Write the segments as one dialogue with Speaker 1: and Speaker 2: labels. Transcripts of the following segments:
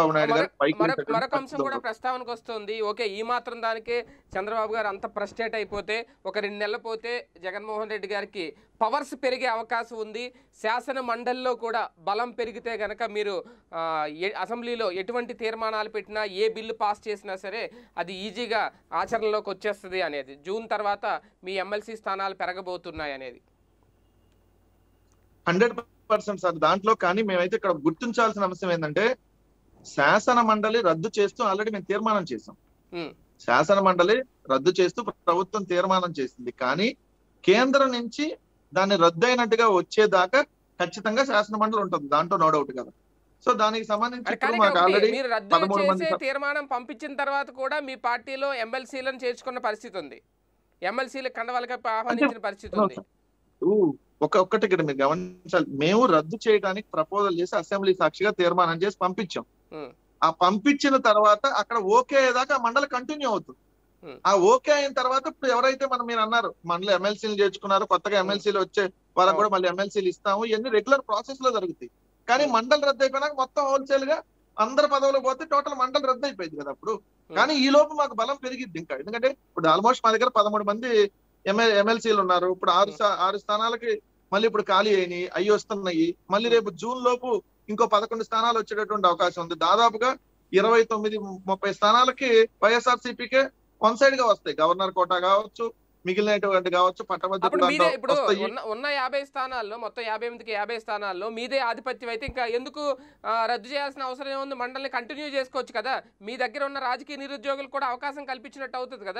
Speaker 1: చంద్రబాబు నాయుడు గారు
Speaker 2: మరొక-
Speaker 1: పైకి
Speaker 2: మరొక
Speaker 1: వెళ్ళేటటువంటి
Speaker 2: మరొక అంశం
Speaker 1: పరిస్థితి
Speaker 2: కూడా
Speaker 1: ఉండదు.
Speaker 2: ప్రస్తావనకు వస్తుంది ఓకే ఈ మాత్రం దానికే చంద్రబాబు గారు అంత ఫ్రస్ట్రేట్ అయిపోతే ఒక రెండు నెలలు పోతే జగన్మోహన్ రెడ్డి గారికి పవర్స్ పెరిగే అవకాశం ఉంది శాసన మండలిలో కూడా బలం పెరిగితే గనక మీరు ఆ, ఎ- అసెంబ్లీలో ఎటువంటి తీర్మానాలు పెట్టినా ఏ బిల్లు పాస్ చేసినా సరే అది ఈజీగా ఆచరణలోకి వచ్చేస్తుంది అనేది జూన్ తర్వాత మీ ఎమ్మెల్సీ స్థానాలు పెరగబోతున్నాయి అనేది
Speaker 1: హండ్రెడ్ పర్సెంట్ సార్ దాంట్లో కానీ మేమైతే ఇక్కడ గుర్తించాల్సిన అంశం ఏంటంటే శాసన మండలి రద్దు చేస్తూ ఆల్రెడీ మేము తీర్మానం చేసాం
Speaker 2: ఉమ్,
Speaker 1: శాసన మండలి రద్దు చేస్తూ ప్రభుత్వం తీర్మానం చేసింది కానీ కేంద్రం నుంచి దాన్ని రద్దు అయినట్టుగా వచ్చేదాకా ఖచ్చితంగా శాసన మండలి ఉంటుంది దాంట్లో నో డౌట్ కదా సో దానికి సంబంధించి
Speaker 2: అంటే
Speaker 1: ఇప్పుడు
Speaker 2: కానీ
Speaker 1: మాకు
Speaker 2: ఒకటి,
Speaker 1: ఆల్రెడీ
Speaker 2: మీరు రద్దు
Speaker 1: పదమూడు మంది
Speaker 2: చేసే
Speaker 1: సభ్యులు-
Speaker 2: తీర్మానం పంపించిన తర్వాత కూడా మీ పార్టీలో ఎమ్మెల్సీలను చేర్చుకున్న పరిస్థితి ఉంది ఎమ్మెల్సీలు కండవాళ్ళకి ఆహ్వానించిన పరిస్థితి ఉంది
Speaker 1: ఒక ఒక్కటి ఇక్కడ మీరు గమనించాలి మేము రద్దు చేయడానికి ప్రపోజల్ చేసి అసెంబ్లీ సాక్షిగా తీర్మానం చేసి పంపించాం
Speaker 2: ఉమ్,
Speaker 1: ఆ పంపించిన తర్వాత అక్కడ ఓకే అయ్యేదాకా ఆ మండలి కంటిన్యూ అవుతుంది
Speaker 2: Hmm.
Speaker 1: ఆ ఓకే అయిన తర్వాత ఇప్పుడు ఎవరైతే మనం మీరు అన్నారు మండలి ఎమ్మెల్సీలు చేర్చుకున్నారు కొత్తగా ఎమ్మెల్సీలు వచ్చే వాళ్ళకి కూడా మళ్ళీ ఎమ్మెల్సీలు ఇస్తాము ఇవన్నీ రెగ్యులర్ ప్రాసెస్ లో జరుగుతాయి కానీ
Speaker 2: Hmm.
Speaker 1: మండలి రద్దు అయిపోయినాక మొత్తం హోల్సేల్ గా అందరు పదవులు పోతే టోటల్ మండలి రద్దు అయిపోయింది కదా అప్పుడు కానీ ఈ లోపు మాకు బలం పెరిగిద్ది ఇంకా ఎందుకంటే ఇప్పుడు ఆల్మోస్ట్ మా దగ్గర పదమూడు మంది ఎమ్మె ఎమ్మెల్సీలు ఉన్నారు ఇప్పుడు ఆరు స్థా- ఆరు స్థానాలకి మళ్ళీ ఇప్పుడు ఖాళీ అయినాయి అవి వస్తున్నాయి మళ్ళీ రేపు జూన్ లోపు ఇంకో పదకొండు స్థానాలు వచ్చేటటువంటి అవకాశం ఉంది దాదాపుగా ఇరవై తొమ్మిది ముప్పై స్థానాలకి వైఎస్ఆర్ సిపికే వన్ సైడ్ గా వస్తాయి గవర్నర్ కోటా కావచ్చు మిగిలినటువంటి కావచ్చు
Speaker 2: అప్పుడు
Speaker 1: పట్టభద్రులు
Speaker 2: మీదే ఇప్పుడు
Speaker 1: వస్తాయి
Speaker 2: ఉన్న ఉన్న యాభై స్థానాల్లో మొత్తం యాభై మందికి యాభై స్థానాల్లో మీదే ఆధిపత్యం అయితే ఇంకా ఎందుకు ఆ, రద్దు చేయాల్సిన అవసరం ఏముంది మండలిని కంటిన్యూ చేసుకోవచ్చు కదా మీ దగ్గర ఉన్న రాజకీయ నిరుద్యోగులు కూడా అవకాశం కల్పించినట్టు అవుతుంది కదా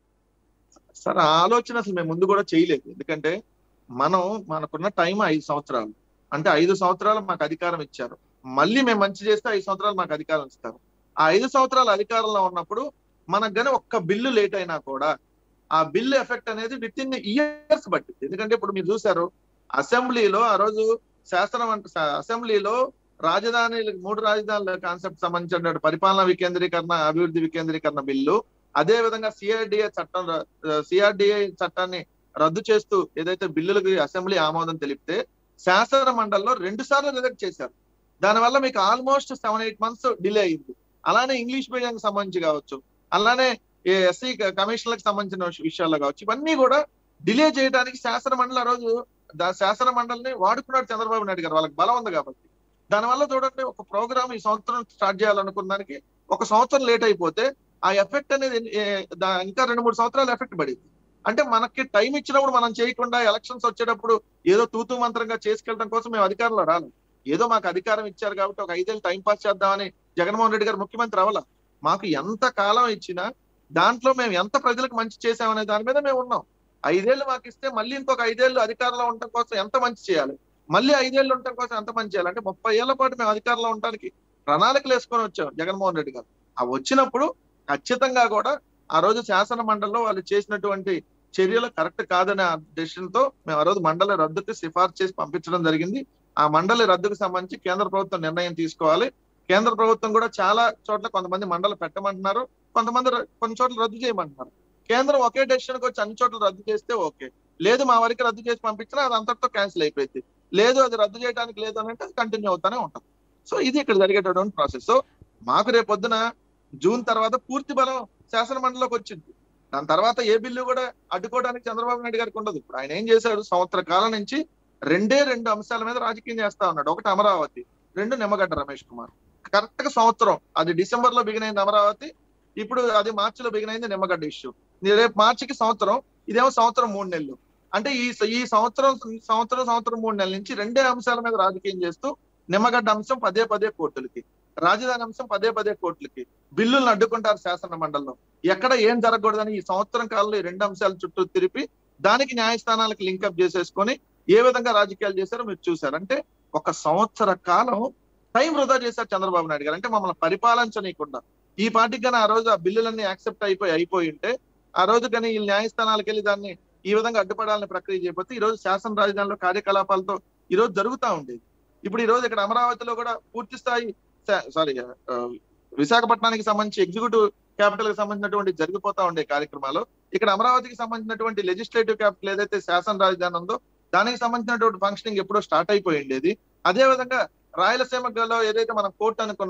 Speaker 1: సార్ ఆ ఆలోచన అసలు మేము ముందు కూడా చేయలేదు ఎందుకంటే మనం మనకున్న టైం ఐదు సంవత్సరాలు అంటే ఐదు సంవత్సరాలు మాకు అధికారం ఇచ్చారు మళ్ళీ మేము మంచి చేస్తే ఐదు సంవత్సరాలు మాకు అధికారం ఇస్తారు ఆ ఐదు సంవత్సరాలు అధికారంలో ఉన్నప్పుడు మనకు గానీ ఒక్క బిల్లు లేట్ అయినా కూడా ఆ బిల్లు ఎఫెక్ట్ అనేది విత్ ఇన్ ఇయర్స్ బట్టి ఎందుకంటే ఇప్పుడు మీరు చూసారు అసెంబ్లీలో ఆ రోజు శాసనం అంట- స- అసెంబ్లీలో రాజధాని మూడు రాజధానుల కాన్సెప్ట్ సంబంధించిన పరిపాలనా వికేంద్రీకరణ అభివృద్ధి వికేంద్రీకరణ బిల్లు అదే విధంగా సిఆర్డిఏ చట్టం సిఆర్డిఏ చట్టాన్ని రద్దు చేస్తూ ఏదైతే బిల్లులకి అసెంబ్లీ ఆమోదం తెలిపితే శాసన మండలిలో రెండు సార్లు రిజెక్ట్ చేశారు దానివల్ల మీకు almost seven eight months delay అయింది అలానే ఇంగ్లీష్ మీడియం సంబంధించి కావచ్చు అలానే ఎస్సీ కమిషన్లకు సంబంధించిన విష- విషయాల్లో కావచ్చు ఇవన్నీ కూడా డిలే చేయడానికి శాసన మండలి ఆ రోజు దా- శాసన మండలిని వాడుకున్నాడు చంద్రబాబు నాయుడు గారు వాళ్ళకి బలం ఉంది కాబట్టి దానివల్ల చూడండి ఒక ప్రోగ్రామ్ ఈ సంవత్సరం స్టార్ట్ చేయాలనుకున్న దానికి ఒక సంవత్సరం లేట్ అయిపోతే ఆ ఎఫెక్ట్ అనేది ఏ, దా- ఇంకా రెండు మూడు సంవత్సరాలు ఎఫెక్ట్ పడింది అంటే మనకి టైం ఇచ్చినప్పుడు మనం చేయకుండా ఎలక్షన్స్ వచ్చేటప్పుడు ఏదో తూతూ మంత్రంగా చేసుకెళ్ళడం కోసం మేము అధికారంలో రాను ఏదో మాకు అధికారం ఇచ్చారు కాబట్టి ఒక ఐదేళ్ళు టైం పాస్ చేద్దామని జగన్మోహన్ రెడ్డి గారు ముఖ్యమంత్రి అవ్వాల మాకు ఎంత కాలం ఇచ్చినా దాంట్లో మేము ఎంత ప్రజలకు మంచి చేసామనే దాని మీద మేము ఉన్నాం ఐదేళ్లు మాకు ఇస్తే మళ్ళీ ఇంకొక ఐదేళ్లు అధికారంలో ఉండటం కోసం ఎంత మంచి చేయాలి మళ్ళీ ఐదేళ్లు ఉండటం కోసం ఎంత మంచి చేయాలి అంటే ముప్పై ఏళ్ల పాటు మేము అధికారంలో ఉండడానికి ప్రణాళికలు వేసుకొని వచ్చాం జగన్మోహన్ రెడ్డి గారు ఆ వచ్చినప్పుడు ఖచ్చితంగా కూడా ఆ రోజు శాసన మండలిలో వాళ్ళు చేసినటువంటి చర్యలు కరెక్ట్ కాదనే డెసిషన్ తో మేము ఆ రోజు మండలి రద్దుకి సిఫార్సు చేసి పంపించడం జరిగింది ఆ మండలి రద్దుకు సంబంధించి కేంద్ర ప్రభుత్వం నిర్ణయం తీసుకోవాలి కేంద్ర ప్రభుత్వం కూడా చాలా చోట్ల కొంతమంది మండలి పెట్టమంటున్నారు కొంతమంది ర- కొన్ని చోట్ల రద్దు చేయమంటున్నారు కేంద్రం ఒకే డెసిషన్ కి వచ్చి అన్ని చోట్ల రద్దు చేస్తే ఓకే లేదు మా వరకు రద్దు చేసి పంపించినా అది అంతటితో క్యాన్సిల్ అయిపోయింది లేదు అది రద్దు చేయడానికి లేదు అని అంటే కంటిన్యూ అవుతానే ఉంటుంది సో ఇది ఇక్కడ జరిగేటటువంటి ప్రాసెస్ సో మాకు రేపు పొద్దున జూన్ తర్వాత పూర్తి బలం శాసన మండలిలోకి వచ్చింది దాని తర్వాత ఏ బిల్లు కూడా అడ్డుకోవడానికి చంద్రబాబు నాయుడు గారికి ఉండదు ఇప్పుడు ఆయన ఏం చేశాడు సంవత్సర కాలం నుంచి రెండే రెండు అంశాల మీద రాజకీయం చేస్తా ఉన్నాడు ఒకటి అమరావతి రెండు నిమ్మగడ్డ రమేష్ కుమార్ కరెక్ట్ గా సంవత్సరం అది డిసెంబర్ లో బిగిన్ అయింది అమరావతి ఇప్పుడు అది మార్చిలో బిగిన్ అయింది నిమ్మగడ్డ ఇష్యూ రేపు మార్చికి సంవత్సరం ఇదేమో సంవత్సరం మూడు నెలలు అంటే ఈ ఈ సంవత్సరం సంవత్సరం సంవత్సరం మూడు నెలల నుంచి రెండే అంశాల మీద రాజకీయం చేస్తూ నిమ్మగడ్డ అంశం పదే పదే కోర్టులకి రాజధాని అంశం పదే పదే కోర్టులకి బిల్లులను అడ్డుకుంటారు శాసన మండలిలో ఎక్కడ ఏం జరగకూడదని ఈ సంవత్సరం కాలంలో ఈ రెండు అంశాల చుట్టూ తిరిపి దానికి న్యాయస్థానాలకు లింకప్ చేసేసుకొని ఏ విధంగా రాజకీయాలు చేశారో మీరు చూసారు అంటే ఒక సంవత్సర కాలం టైం వృధా చేశారు చంద్రబాబు నాయుడు గారు అంటే మమ్మల్ని పరిపాలించనీయకుండా ఈ పార్టీకి కానీ ఆ రోజు ఆ బిల్లులన్నీ యాక్సెప్ట్ అయిపోయి అయిపోయి ఉంటే ఆ రోజు కానీ ఈ న్యాయస్థానాలకు వెళ్ళి దాన్ని ఈ విధంగా అడ్డుపడాలని ప్రక్రియ చేయకపోతే ఈ రోజు శాసన రాజధానిలో కార్యకలాపాలతో ఈ రోజు జరుగుతా ఉండేది ఇప్పుడు ఈ రోజు ఇక్కడ అమరావతిలో కూడా పూర్తి స్థాయి సారీ విశాఖపట్నానికి సంబంధించి ఎగ్జిక్యూటివ్ క్యాపిటల్ కి సంబంధించినటువంటి జరిగిపోతా ఉండే కార్యక్రమాలు ఇక్కడ అమరావతికి సంబంధించినటువంటి లెజిస్లేటివ్ క్యాపిటల్ ఏదైతే శాసన రాజధాని ఉందో దానికి సంబంధించినటువంటి ఫంక్షనింగ్ ఎప్పుడో స్టార్ట్ అయిపోయి ఉండేది అదే విధంగా రాయలసీమలో ఏదైతే మనం కోర్టు అనుకున్నామో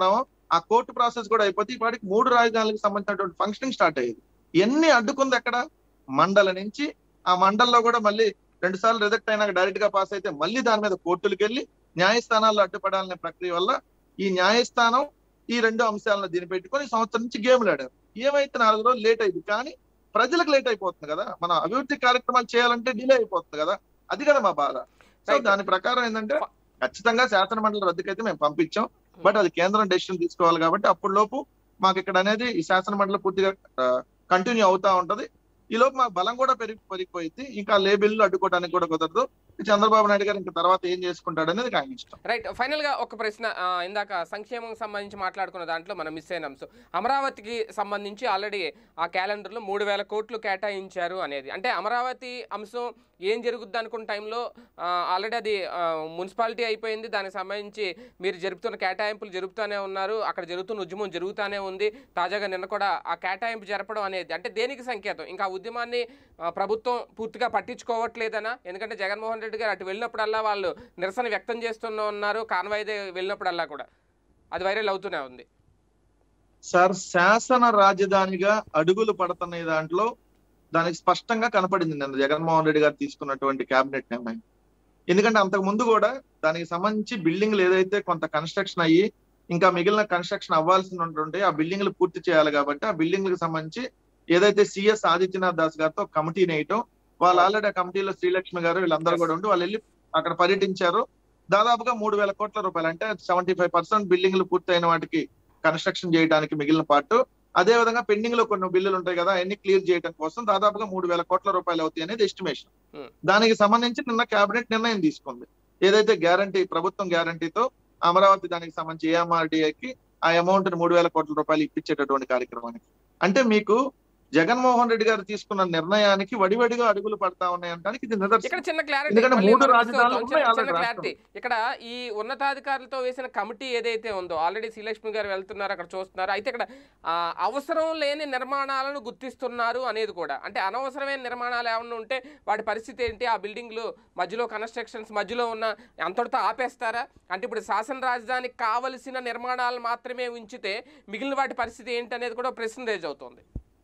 Speaker 1: ఆ కోర్టు ప్రాసెస్ కూడా అయిపోతే వాటికి మూడు రాజధానులకు సంబంధించినటువంటి ఫంక్షనింగ్ స్టార్ట్ అయ్యేది ఎన్ని అడ్డుకుంది ఎక్కడ మండల నుంచి ఆ మండల్లో కూడా మళ్ళీ రెండు సార్లు రిజెక్ట్ అయినాక డైరెక్ట్ గా పాస్ అయితే మళ్ళీ దాని మీద కోర్టులకు వెళ్ళి న్యాయస్థానాల్లో అడ్డుపడాలనే ప్రక్రియ వల్ల ఈ న్యాయస్థానం ఈ రెండు అంశాలను దీన్ని పెట్టుకొని ఈ సంవత్సరం నుంచి గేమ్లు ఆడారు ఏమైతే నాలుగు రోజులు లేట్ అయింది కానీ ప్రజలకు లేట్ అయిపోతుంది కదా మన అభివృద్ధి కార్యక్రమాలు చేయాలంటే డిలే అయిపోతుంది కదా అది కదా మా బాధ సో
Speaker 2: Right.
Speaker 1: దాని ప్రకారం ఏంటంటే ఖచ్చితంగా శాసన మండలి రద్దుకైతే మేము పంపించాం బట్ అది కేంద్రం డెసిషన్ తీసుకోవాలి కాబట్టి అప్పుడు లోపు మాకు ఇక్కడ అనేది ఈ శాసన మండలి పూర్తిగా కంటిన్యూ అవుతా ఉంటది ఈ లోపు మాకు బలం కూడా పెరిగి పెరిగిపోయింది ఇంకా లేబిల్లు అడ్డుకోవడానికి కూడా కుదరదు చంద్రబాబు నాయుడు గారు ఇంకా తర్వాత ఏం చేసుకుంటాడు అనేది ఆయన ఇష్టం
Speaker 2: రైట్ ఫైనల్ గా ఒక ప్రశ్న ఆ, ఇందాక సంక్షేమం సంబంధించి మాట్లాడుకున్న దాంట్లో మనం మిస్ అయిన అంశం అమరావతికి సంబంధించి ఆల్రెడీ ఆ క్యాలెండర్ లో మూడు వేల కోట్లు కేటాయించారు అనేది అంటే అమరావతి అంశం ఏం జరుగుద్ది అనుకున్న టైంలో ఆల్రెడీ అది ఆ, మున్సిపాలిటీ అయిపోయింది దానికి సంబంధించి మీరు జరుపుతున్న కేటాయింపులు జరుపుతూనే ఉన్నారు అక్కడ జరుగుతున్న ఉద్యమం జరుగుతూనే ఉంది తాజాగా నిన్న కూడా ఆ కేటాయింపు జరపడం అనేది అంటే దేనికి సంకేతం ఇంకా ఆ ఉద్యమాన్ని ఆ, ప్రభుత్వం పూర్తిగా పట్టించుకోవట్లేదనా ఎందుకంటే జగన్మోహన్ రెడ్డి గారు అటు వెళ్ళినప్పుడల్లా వాళ్ళు నిరసన వ్యక్తం చేస్తూనే ఉన్నారు కాన్వాయిదే వెళ్ళినప్పుడల్లా కూడా అది వైరల్ అవుతూనే ఉంది
Speaker 1: సార్ శాసన రాజధానిగా అడుగులు పడుతున్న దాంట్లో దానికి స్పష్టంగా కనపడింది నిన్న జగన్మోహన్ రెడ్డి గారు తీసుకున్నటువంటి కేబినెట్ నిర్ణయం ఎందుకంటే అంతకు ముందు కూడా దానికి సంబంధించి బిల్డింగ్లు ఏదైతే కొంత కన్స్ట్రక్షన్ అయ్యి ఇంకా మిగిలిన కన్స్ట్రక్షన్ అవ్వాల్సి ఉంటుంటే ఆ బిల్డింగ్లు పూర్తి చేయాలి కాబట్టి ఆ బిల్డింగ్లకు సంబంధించి ఏదైతే సిఎస్ ఆదిత్యనాథ్ దాస్ గారితో కమిటీని వేయటం వాళ్ళు ఆల్రెడీ ఆ కమిటీలో శ్రీలక్ష్మి గారు వీళ్ళందరూ కూడా ఉండి వాళ్ళు వెళ్ళి అక్కడ పర్యటించారు దాదాపుగా మూడు వేల కోట్ల రూపాయలు అంటే సెవెంటీ ఫైవ్ పర్సెంట్ బిల్డింగ్లు పూర్తయిన వాటికి కన్స్ట్రక్షన్ చేయడానికి మిగిలిన పార్ట్ అదే విధంగా పెండింగ్ లో కొన్ని బిల్లులు ఉంటాయి కదా అన్ని క్లియర్ చేయడం కోసం దాదాపుగా మూడు వేల కోట్ల రూపాయలు అవుతాయి అనేది ఎస్టిమేషన్
Speaker 2: Hmm.
Speaker 1: దానికి సంబంధించి నిన్న కేబినెట్ నిర్ణయం తీసుకుంది ఏదైతే గ్యారంటీ ప్రభుత్వం గ్యారంటీతో అమరావతి దానికి సంబంధించి ఏఎంఆర్డీఏకి ఆ అమౌంట్ ని మూడు వేల కోట్ల రూపాయలు ఇప్పించేటటువంటి కార్యక్రమానికి అంటే మీకు జగన్మోహన్ రెడ్డి గారు తీసుకున్న నిర్ణయానికి వడివడిగా అడుగులు పడతా ఉన్నాయంటానికి ఇది నిదర్శనం
Speaker 2: ఇక్కడ చిన్న క్లారిటీ
Speaker 1: ఎందుకంటే
Speaker 2: మళ్ళీ
Speaker 1: మూడు
Speaker 2: మనం
Speaker 1: రాజధానులు
Speaker 2: చూస్తాం.
Speaker 1: ఉన్నాయి
Speaker 2: చిన్న-
Speaker 1: ఆల్రెడీ
Speaker 2: చిన్న
Speaker 1: రాష్ట్రంలో.
Speaker 2: క్లారిటీ ఇక్కడ ఈ ఉన్నతాధికారులతో వేసిన కమిటీ ఏదైతే ఉందో ఆల్రెడీ శ్రీలక్ష్మి గారు వెళ్తున్నారు అక్కడ చూస్తున్నారు అయితే ఇక్కడ ఆ, అవసరం లేని నిర్మాణాలను గుర్తిస్తున్నారు అనేది కూడా అంటే అనవసరమైన నిర్మాణాలు ఏమన్నా ఉంటే వాటి పరిస్థితి ఏంటి ఆ బిల్డింగ్లు మధ్యలో కన్స్ట్రక్షన్స్ మధ్యలో ఉన్న అంతటితో ఆపేస్తారా అంటే ఇప్పుడు శాసన రాజధానికి కావలసిన నిర్మాణాలు మాత్రమే ఉంచితే మిగిలిన వాటి పరిస్థితి ఏంటి అనేది కూడా ప్రశ్న రేజ్ అవుతుంది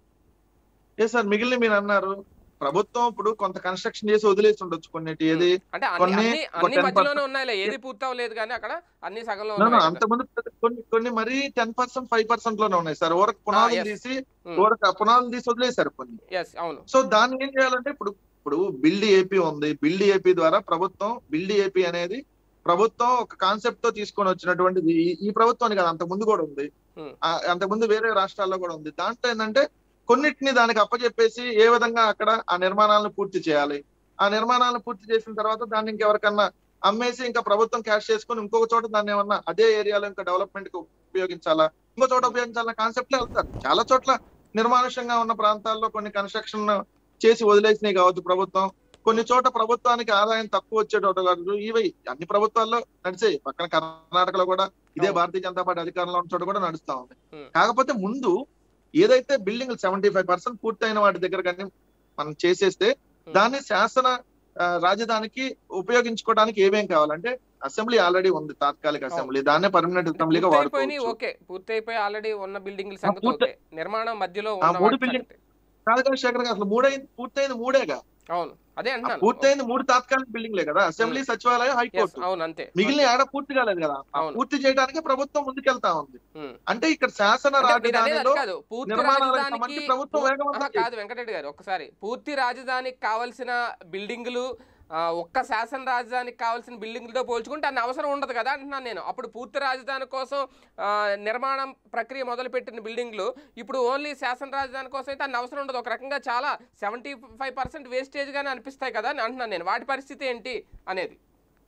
Speaker 1: ఏ సార్ మిగిలిన మీరు అన్నారు ప్రభుత్వం ఇప్పుడు కొంత కన్స్ట్రక్షన్ చేసి వదిలేసి ఉండొచ్చు కొన్నిటి ఏది
Speaker 2: అంటే అన్ని
Speaker 1: కొన్ని
Speaker 2: అన్ని
Speaker 1: ఒక
Speaker 2: అన్ని
Speaker 1: 10%
Speaker 2: మధ్యలోనే ఉన్నాయిలే ఏది పూర్తవలేదు కానీ అక్కడ అన్ని సగంలో
Speaker 1: No, no,
Speaker 2: ఉన్నాయి కదా.
Speaker 1: అంతమంది కొన్ని కొన్ని మరీ టెన్ పర్సెంట్ ఫైవ్ పర్సెంట్ లోనే ఉన్నాయి సార్ ఊరకు పునాదులు
Speaker 2: yes.
Speaker 1: తీసి
Speaker 2: Hmm.
Speaker 1: ఊరకు పునాదులు తీసి వదిలేశారు కొన్ని
Speaker 2: ఎస్ అవును
Speaker 1: సో దాన్ని ఏం చేయాలంటే ఇప్పుడు ఇప్పుడు బిల్డ్ ఏపీ ఉంది బిల్డ్ ఏపీ ద్వారా ప్రభుత్వం బిల్డ్ ఏపీ అనేది ప్రభుత్వం ఒక కాన్సెప్ట్ తో తీసుకొని వచ్చినటువంటిది ఈ- ఈ ప్రభుత్వానికి కాదు అంతకు ముందు కూడా ఉంది
Speaker 2: Hmm.
Speaker 1: ఆ- అంతకుముందు వేరే రాష్ట్రాల్లో కూడా ఉంది దాంట్లో ఏంటంటే కొన్నిటిని దానికి అప్పచెప్పేసి ఏ విధంగా అక్కడ ఆ నిర్మాణాలను పూర్తి చేయాలి ఆ నిర్మాణాలను పూర్తి చేసిన తర్వాత దాన్ని ఇంకెవరికన్నా అమ్మేసి ఇంకా ప్రభుత్వం క్యాష్ చేసుకొని ఇంకొక చోట దాన్ని ఏమన్నా అదే ఏరియాలో ఇంకా డెవలప్మెంట్ కి ఉపయోగించాలా ఇంకో చోట ఉపయోగించాలన్న కాన్సెప్ట్ లో వెళ్తారు చాలా చోట్ల నిర్మానుష్యంగా ఉన్న ప్రాంతాల్లో కొన్ని కన్స్ట్రక్షన్ చేసి వదిలేసినాయి కావచ్చు ప్రభుత్వం కొన్ని చోట ప్రభుత్వానికి ఆదాయం తక్కువ వచ్చేటట్టు ఇవి అన్ని ప్రభుత్వాల్లో నడిచాయి పక్కన కర్ణాటకలో కూడా ఇదే
Speaker 2: అవును.
Speaker 1: భారతీయ జనతా పార్టీ అధికారంలో ఉన్న చోట కూడా నడుస్తా ఉంది
Speaker 2: Hmm.
Speaker 1: కాకపోతే ముందు ఏదైతే బిల్డింగ్ సెవెంటీ ఫైవ్ పర్సెంట్ పూర్తయిన వాటి దగ్గర కానీ మనం చేసేస్తే దాన్ని శాసన ఆ, రాజధానికి ఉపయోగించుకోవడానికి ఏమేం కావాలంటే అసెంబ్లీ ఆల్రెడీ ఉంది తాత్కాలిక అసెంబ్లీ దాన్నే పర్మనెంట్ అసెంబ్లీగా
Speaker 2: పూర్తయిపోయినాయి
Speaker 1: వాడుకోవచ్చు
Speaker 2: ఓకే పూర్తయిపోయి ఆల్రెడీ ఉన్న బిల్డింగ్ల సంగతి
Speaker 1: పూర్తి-
Speaker 2: ఓకే నిర్మాణం మధ్యలో
Speaker 1: ఆ
Speaker 2: ఉన్న
Speaker 1: మూడు
Speaker 2: వాటి
Speaker 1: building-
Speaker 2: సంగతి.
Speaker 1: కాదు కదా శేఖర్ గారు అసలు మూడైంది పూర్తయింది మూడేగా
Speaker 2: అవును అదే
Speaker 1: ఆ
Speaker 2: అంటున్నాను
Speaker 1: పూర్తయింది మూడు తాత్కాలిక బిల్డింగ్లే కదా అసెంబ్లీ సచివాలయం
Speaker 2: Yes,
Speaker 1: హైకోర్టు
Speaker 2: అవును అంతే
Speaker 1: మిగిలిన ఏడ పూర్తి కాలేదు కదా ఆ
Speaker 2: అవును.
Speaker 1: పూర్తి చేయడానికి ప్రభుత్వం ముందుకెళ్తా ఉంది
Speaker 2: ఉమ్.
Speaker 1: అంటే ఇక్కడ శాసన
Speaker 2: అంటే మీరు అనేది
Speaker 1: రాజధానిలో
Speaker 2: అది కాదు పూర్తి
Speaker 1: నిర్మాణాలకు
Speaker 2: రాజధానికి
Speaker 1: సంబంధించి ప్రభుత్వం
Speaker 2: పూ-
Speaker 1: వేగవంతం
Speaker 2: ఆహా, కాదు వెంకటరెడ్డి గారు ఒకసారి పూర్తి రాజధానికి కావాల్సిన బిల్డింగులు ఆ, ఒక్క శాసన రాజధానికి కావాల్సిన బిల్డింగులతో పోల్చుకుంటే అన్ని అవసరం ఉండదు కదా అంటున్నాను నేను అప్పుడు పూర్తి రాజధాని కోసం ఆ, నిర్మాణం ప్రక్రియ మొదలుపెట్టిన బిల్డింగ్లు ఇప్పుడు ఓన్లీ శాసన రాజధాని కోసం అయితే అన్ని అవసరం ఉండదు ఒక రకంగా చాలా సెవెంటీ ఫైవ్ పర్సెంట్ వేస్టేజ్ గానే అనిపిస్తాయి కదా అని అంటున్నాను నేను వాటి పరిస్థితి ఏంటి అనేది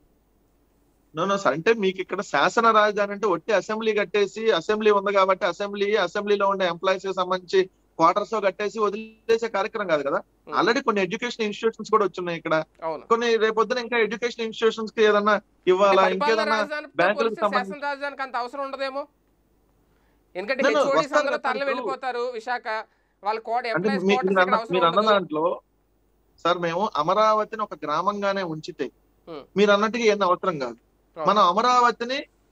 Speaker 1: నో నో సార్ అంటే మీకు ఇక్కడ శాసన రాజధాని అంటే ఒట్టి అసెంబ్లీ కట్టేసి అసెంబ్లీ ఉంది కాబట్టి అసెంబ్లీ అసెంబ్లీలో ఉండే ఎంప్లాయీస్ కి సంబంధించి క్వార్టర్స్ కట్టేసి వదిలేసే కార్యక్రమం కాదు కదా
Speaker 2: ఉమ్.
Speaker 1: ఆల్రెడీ కొన్ని ఎడ్యుకేషన్ ఇన్స్టిట్యూషన్స్ కూడా వచ్చున్నాయి ఇక్కడ
Speaker 2: అవును
Speaker 1: కొన్ని రేపొద్దున ఇంకా ఎడ్యుకేషన్ ఇన్స్టిట్యూషన్స్ కి ఏదన్నా
Speaker 2: అంటే
Speaker 1: ఇవ్వాలా
Speaker 2: పరిపాలనా
Speaker 1: ఇంకేదన్నా
Speaker 2: రాజధానితో
Speaker 1: బ్యాంకులకు
Speaker 2: పోలిస్తే
Speaker 1: సంబంధించి-
Speaker 2: శాసన రాజధానికి అంత అవసరం ఉండదేమో ఎందుకంటే
Speaker 1: No, no,
Speaker 2: హెచ్ఓడీస్
Speaker 1: వస్తారు
Speaker 2: అందరూ
Speaker 1: కదా
Speaker 2: తరలి
Speaker 1: ఇప్పుడు.
Speaker 2: వెళ్ళిపోతారు విశాఖ వాళ్ళ కోట
Speaker 1: అంటే
Speaker 2: ఎంప్లాయీస్
Speaker 1: మీ-
Speaker 2: క్వార్టర్స్
Speaker 1: మీరు
Speaker 2: ఇక్కడ
Speaker 1: అన్న
Speaker 2: అవసరం
Speaker 1: మీరు అన్న
Speaker 2: ఉండదు
Speaker 1: దాంట్లో సార్ మేము అమరావతిని ఒక గ్రామంగానే ఉంచితే
Speaker 2: Hmm.
Speaker 1: మీరు అన్నట్టుగా ఏం అవసరం కాదు
Speaker 2: అవును.
Speaker 1: మనం అమరావతిని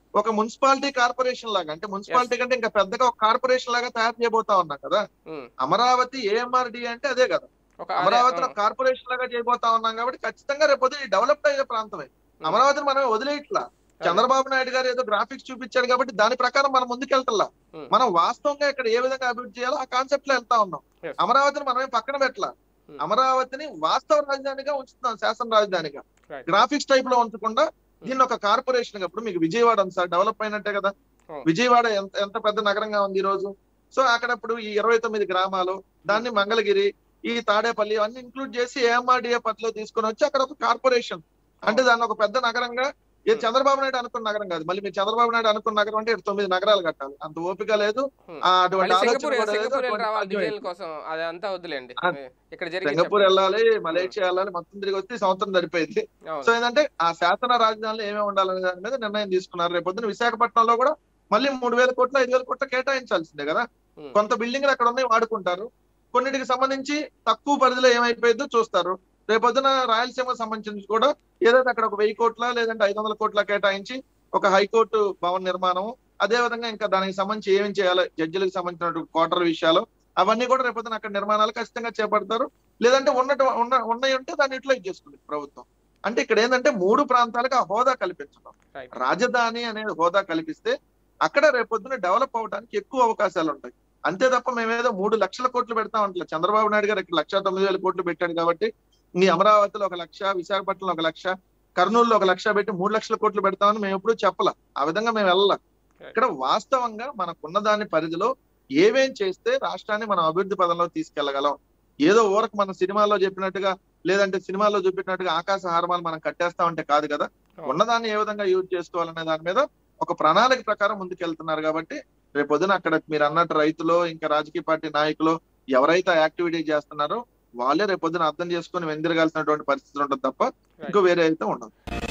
Speaker 1: ఒక మున్సిపాలిటీ కార్పొరేషన్ లాగా అంటే మున్సిపాలిటీ కంటే ఇంకా పెద్దగా ఒక కార్పొరేషన్ లాగా తయారు చేయబోతా ఉన్నాం కదా
Speaker 2: ఉమ్.
Speaker 1: అమరావతి ఏఎంఆర్డి అంటే అదే కదా
Speaker 2: ఒక అదే,
Speaker 1: అమరావతిలో
Speaker 2: ఆ,
Speaker 1: కార్పొరేషన్ లాగా చేయబోతా ఉన్నాం కాబట్టి ఖచ్చితంగా రేపు డెవలప్డ్ అయ్యే ప్రాంతమే అమరావతిని మనం వదిలేయట్లా చంద్రబాబు నాయుడు గారు ఏదో గ్రాఫిక్స్ చూపించాడు కాబట్టి దాని ప్రకారం మనం ముందుకెళ్తల్లా
Speaker 2: Hmm.
Speaker 1: మనం వాస్తవంగా ఇక్కడ ఏ విధంగా అభివృద్ధి చేయాలో ఆ కాన్సెప్ట్ లో వెళ్తా ఉన్నాం
Speaker 2: Yes.
Speaker 1: అమరావతిని మనం ఏం పక్కన పెట్టలా
Speaker 2: Hmm.
Speaker 1: అమరావతిని వాస్తవ రాజధానిగా ఉంచుతున్నాం శాసన రాజధానిగా
Speaker 2: Right.
Speaker 1: గ్రాఫిక్స్ టైప్ లో ఉంచకుండా దీన్ని ఒక కార్పొరేషన్ ఇప్పుడు మీకు విజయవాడ ఉంది సార్ డెవలప్ అయినట్టే కదా
Speaker 2: Oh.
Speaker 1: విజయవాడ ఎంత ఎంత పెద్ద నగరంగా ఉంది ఈ రోజు సో అక్కడ ఇప్పుడు ఈ ఇరవై తొమ్మిది గ్రామాలు దాన్ని మంగళగిరి ఈ తాడేపల్లి అన్ని ఇంక్లూడ్ చేసి ఏఎంఆర్డిఏ పట్ల తీసుకొని వచ్చి అక్కడ ఒక కార్పొరేషన్ అంటే దాన్ని ఒక పెద్ద నగరంగా ఏ చంద్రబాబు నాయుడు అనుకున్న నగరం కాదు మళ్ళీ మీరు చంద్రబాబు నాయుడు అనుకున్న నగరం అంటే ఇటు తొమ్మిది నగరాలు కట్టాలి అంత ఓపిక లేదు
Speaker 2: Hmm.
Speaker 1: ఆ అటువంటి
Speaker 2: మళ్ళీ
Speaker 1: ఆలోచన
Speaker 2: సింగపూర్
Speaker 1: కూడా లేదు
Speaker 2: సింగపూర్ వెళ్ళి
Speaker 1: అటువంటి
Speaker 2: రావాలి
Speaker 1: సాధ్యం
Speaker 2: డిజైన్
Speaker 1: లేదు.
Speaker 2: కోసం అదంతా వదిలేండి
Speaker 1: ఆ,
Speaker 2: ఇక్కడ జరిగి
Speaker 1: సింగపూర్ వెళ్ళాలి మలేషియా వెళ్ళాలి మొత్తం తిరిగి వస్తే ఈ సంవత్సరం సరిపోయింది సో ఏంటంటే ఆ శాసన రాజధానిలో ఏమేమి ఉండాలనే దాని మీద నిర్ణయం తీసుకున్నారు రేపు పొద్దున విశాఖపట్నంలో కూడా మళ్ళీ మూడు వేల కోట్లు ఐదు వేల కోట్లు కేటాయించాల్సిందే కదా
Speaker 2: Hmm.
Speaker 1: కొంత బిల్డింగ్లు అక్కడ ఉన్నాయి వాడుకుంటారు కొన్నిటికి సంబంధించి తక్కువ పరిధిలో ఏమైపోయిందో చూస్తారు రేపొద్దున రాయలసీమ సంబంధించి కూడా ఏదైతే అక్కడ ఒక వెయ్యి కోట్ల లేదంటే ఐదు వందల కోట్ల కేటాయించి ఒక హైకోర్టు భవన నిర్మాణం అదే విధంగా ఇంకా దానికి సంబంధించి ఏమేం చేయాలి జడ్జిలకు సంబంధించిన క్వార్టర్ విషయాలు అవన్నీ కూడా రేపొద్దున అక్కడ నిర్మాణాలు ఖచ్చితంగా చేపడతారు లేదంటే ఉన్నట్టు ఉన్న ఉన్నాయి ఉంటే దాన్ని యూటిలైజ్ చేసుకుంది ప్రభుత్వం అంటే ఇక్కడ ఏంటంటే మూడు ప్రాంతాలకు ఆ హోదా కల్పించడం
Speaker 2: Right.
Speaker 1: రాజధాని అనేది హోదా కల్పిస్తే అక్కడ రేపొద్దున డెవలప్ అవడానికి ఎక్కువ అవకాశాలు ఉంటాయి అంతే తప్ప మేమేదో మూడు లక్షల కోట్లు పెడతాం అంటే చంద్రబాబు నాయుడు గారు ఇక్కడ లక్ష తొమ్మిది వేల కోట్లు పెట్టాడు కాబట్టి మీ అమరావతిలో ఒక లక్ష విశాఖపట్నంలో ఒక లక్ష కర్నూలులో ఒక లక్ష పెట్టి మూడు లక్షల కోట్లు పెడతామని మేము ఎప్పుడూ చెప్పలా ఆ విధంగా మేము వెళ్ళాల ఇక్కడ వాస్తవంగా మనకున్న దాని పరిధిలో ఏమేం చేస్తే రాష్ట్రాన్ని మనం అభివృద్ధి పదంలో తీసుకెళ్లగలం ఏదో ఊరకు మన సినిమాల్లో చెప్పినట్టుగా లేదంటే సినిమాల్లో చూపినట్టుగా ఆకాశ హారమాలు మనం కట్టేస్తామంటే కాదు కదా ఉన్నదాన్ని ఏ విధంగా యూజ్ చేసుకోవాలనే దాని మీద ఒక ప్రణాళిక ప్రకారం ముందుకెళ్తున్నారు కాబట్టి రేపు పొద్దున అక్కడ మీరు అన్నట్టు రైతులు ఇంకా రాజకీయ పార్టీ నాయకులు ఎవరైతే యాక్టివిటీ చేస్తున్నారో వాళ్ళే రేపు పొద్దున అర్థం చేసుకుని వెందిరగాల్సినటువంటి పరిస్థితులు ఉంటుంది తప్ప ఇంకో వేరే అయితే ఉండదు